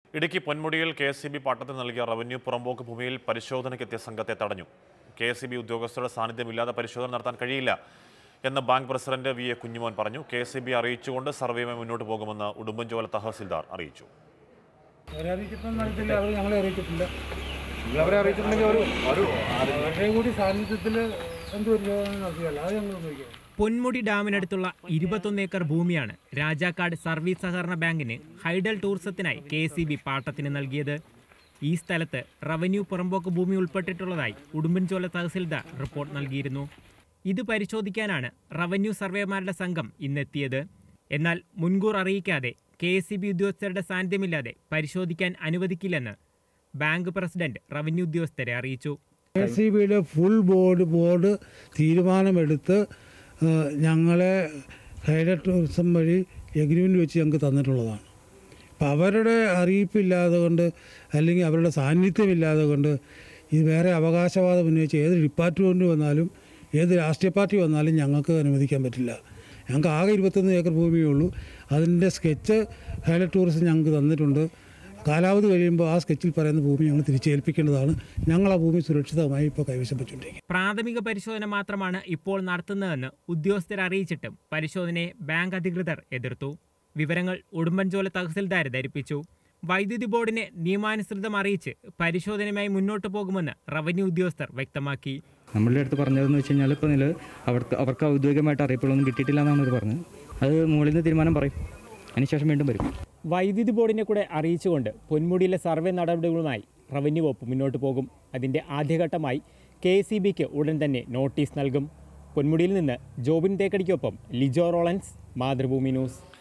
ഇടുക്കി പൊന്മുടിയിൽ K S C B പാട്ടത്തിന് നൽകിയ റവന്യൂ പുറമ്പോക്ക് ഭൂമിയിൽ പരിശോധനയ്ക്കെത്തിയ സംഘത്തെ തടഞ്ഞു കെ എസ് സി ബി ഉദ്യോഗസ്ഥരുടെ സാന്നിധ്യമില്ലാതെ പരിശോധന നടത്താൻ കഴിയില്ല എന്ന് bank president V A Kunjumon പറഞ്ഞു കെ എസ് സി ബി അറിയിച്ചുകൊണ്ട് സർവേയുമായി മുന്നോട്ട് പോകുമെന്ന് ഉടുമ്പൻചോല തഹസിൽദാർ അറിയിച്ചു അവരെ അറിയിച്ചിട്ടൊന്നും അറിയത്തില്ല അവർ ഞങ്ങളെ അറിയിച്ചിട്ടില്ല അവരെ അറിയിച്ചിട്ടുണ്ടെങ്കിൽ ഒരു ഒരു അവരുടെയും കൂടി സാന്നിധ്യത്തിൽ എന്ത് പരിശോധന നടത്തിയല്ല അത് ഞങ്ങൾ ഉപയോഗിക്കാം പൊന്മുടി ഡാമിനടുത്തുള്ള ഇരുപത്തൊന്ന് ഏക്കർ ഭൂമിയാണ് രാജാക്കാട് സർവീസ് സഹകരണ ബാങ്കിന് ഹൈഡൽ ടൂറിസത്തിനായി കെ എസ് പാട്ടത്തിന് നൽകിയത് ഈ സ്ഥലത്ത് റവന്യൂ പുറമ്പോക്ക് ഭൂമി ഉൾപ്പെട്ടിട്ടുള്ളതായി ഉടുമ്പൻചോല തഹസിൽദാർ റിപ്പോർട്ട് നൽകിയിരുന്നു ഇത് പരിശോധിക്കാനാണ് റവന്യൂ സർവേമാരുടെ സംഘം ഇന്നെത്തിയത് എന്നാൽ മുൻകൂർ അറിയിക്കാതെ കെ എസ് ഉദ്യോഗസ്ഥരുടെ സാന്നിധ്യമില്ലാതെ പരിശോധിക്കാൻ അനുവദിക്കില്ലെന്ന് ബാങ്ക് പ്രസിഡന്റ് റവന്യൂ ഉദ്യോഗസ്ഥരെ അറിയിച്ചു കെ സി ബിയുടെ ഫുൾ ബോർഡ് ബോർഡ് തീരുമാനമെടുത്ത് ആ, ഞങ്ങളെ ഹൈഡ ടൂറിസം വഴി എഗ്രിമെൻ്റ് വെച്ച് ഞങ്ങൾക്ക് തന്നിട്ടുള്ളതാണ് അപ്പം അവരുടെ അറിയിപ്പില്ലാതെ കൊണ്ട് അല്ലെങ്കിൽ അവരുടെ സാന്നിധ്യമില്ലാതെ കൊണ്ട് ഇത് വേറെ അവകാശവാദം ഉന്നയിച്ച് ഏത് ഡിപ്പാർട്ട്മെൻറ്റ് വന്നാലും ഏത് രാഷ്ട്രീയ പാർട്ടി വന്നാലും ഞങ്ങൾക്ക് അനുവദിക്കാൻ പറ്റില്ല ഞങ്ങൾക്ക് ആകെ ഇരുപത്തൊന്ന് ഏക്കർ ഭൂമിയേ ഉള്ളൂ അതിൻ്റെ സ്കെച്ച് ഹൈഡ ടൂറിസം ഞങ്ങൾക്ക് തന്നിട്ടുണ്ട് കാലാവധി കഴിയുമ്പോൾ ആ സ്കെച്ചിൽ പറയുന്ന ഭൂമി ഞങ്ങൾ തിരിച്ചേൽപ്പിക്കേണ്ടതാണ് ഞങ്ങൾ ആ ഭൂമി സുരക്ഷിതമായി ഇപ്പോൾ കൈവശം വെച്ചുകൊണ്ടിരിക്കുന്നത് പ്രാഥമിക പരിശോധന മാത്രമാണ് ഇപ്പോൾ നടത്തുന്നതെന്ന് ഉദ്യോഗസ്ഥർ അറിയിച്ചിട്ടും പരിശോധനയെ ബാങ്ക് അധികൃതർ എതിർത്തു വിവരങ്ങൾ ഉടുമ്പൻചോല തഹസിൽദാരെ ധരിപ്പിച്ചു വൈദ്യുതി ബോർഡിനെ നിയമാനുസൃതം അറിയിച്ച് പരിശോധനയുമായി മുന്നോട്ടു പോകുമെന്ന് റവന്യൂ ഉദ്യോഗസ്ഥർ വ്യക്തമാക്കി നമ്മളുടെ അടുത്ത് പറഞ്ഞതെന്ന് വെച്ച് കഴിഞ്ഞാൽ ഇപ്പോൾ നില അവർക്ക് അവർക്ക് ഔദ്യോഗികമായിട്ട് അറിയിപ്പുകളൊന്നും കിട്ടിയിട്ടില്ല എന്നാണ് അവർ പറഞ്ഞത് അത് മുകളിൽ നിന്ന് തീരുമാനം പറയും അതിനുശേഷം വീണ്ടും വരും വൈദ്യുതി ബോർഡിനെ കൂടെ അറിയിച്ചുകൊണ്ട് പൊന്മുടിയിലെ സർവേ നടപടികളുമായി റവന്യൂ വകുപ്പ് മുന്നോട്ട് പോകും അതിന്റെ ആദ്യഘട്ടമായി കെ സി ബിക്ക് ഉടൻ തന്നെ നോട്ടീസ് നൽകും പൊന്മുടിയിൽ നിന്ന് ജോബിൻ തേക്കടിക്കൊപ്പം ലിജോ റോളൻസ് മാതൃഭൂമി ന്യൂസ്